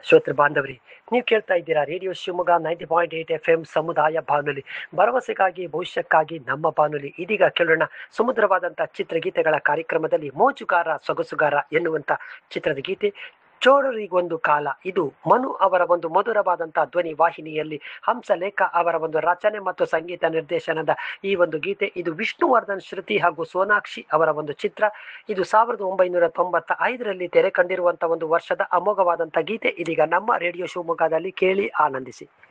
ಶ್ರೋತೃ ಬಾಂಧವರಿ ನೀವು ಕೇಳ್ತಾ ಇದ್ದೀರಾ radio Shivamogga ninety point eight F M ಸಮುದಾಯ ಬಾನುಲಿ ಭರವಸೆಗಾಗಿ ಭವಿಷ್ಯಕ್ಕಾಗಿ ನಮ್ಮ ಬಾನುಲಿ ಇದೀಗ ಕೇಳೋಣ ಸುಮಧುರವಾದಂಥ ಚಿತ್ರಗೀತೆಗಳ ಕಾರ್ಯಕ್ರಮದಲ್ಲಿ ಮೋಜುಗಾರ ಸೊಗಸುಗಾರ ಎನ್ನುವಂಥ ಚಿತ್ರದ ಗೀತೆ ಚೋರರಿಗೊಂದು ಕಾಲ ಇದು ಮನು ಅವರ ಒಂದು ಮಧುರವಾದಂತಹ ಧ್ವನಿ ವಾಹಿನಿಯಲ್ಲಿ ಹಂಸಲೇಖ ಅವರ ಒಂದು ರಚನೆ ಮತ್ತು ಸಂಗೀತ ನಿರ್ದೇಶನದ ಈ ಒಂದು ಗೀತೆ ಇದು ವಿಷ್ಣುವರ್ಧನ್ ಶ್ರುತಿ ಹಾಗೂ ಸೋನಾಕ್ಷಿ ಅವರ ಒಂದು ಚಿತ್ರ ಇದು ಸಾವಿರದ ಒಂಬೈನೂರ ತೊಂಬತ್ತ ಐದರಲ್ಲಿ ತೆರೆ ಕಂಡಿರುವಂತಹ ಒಂದು ವರ್ಷದ ಅಮೋಘವಾದಂತಹ ಗೀತೆ ಇದೀಗ ನಮ್ಮ ರೇಡಿಯೋ ಶಿವಮೊಗ್ಗದಲ್ಲಿ ಕೇಳಿ ಆನಂದಿಸಿ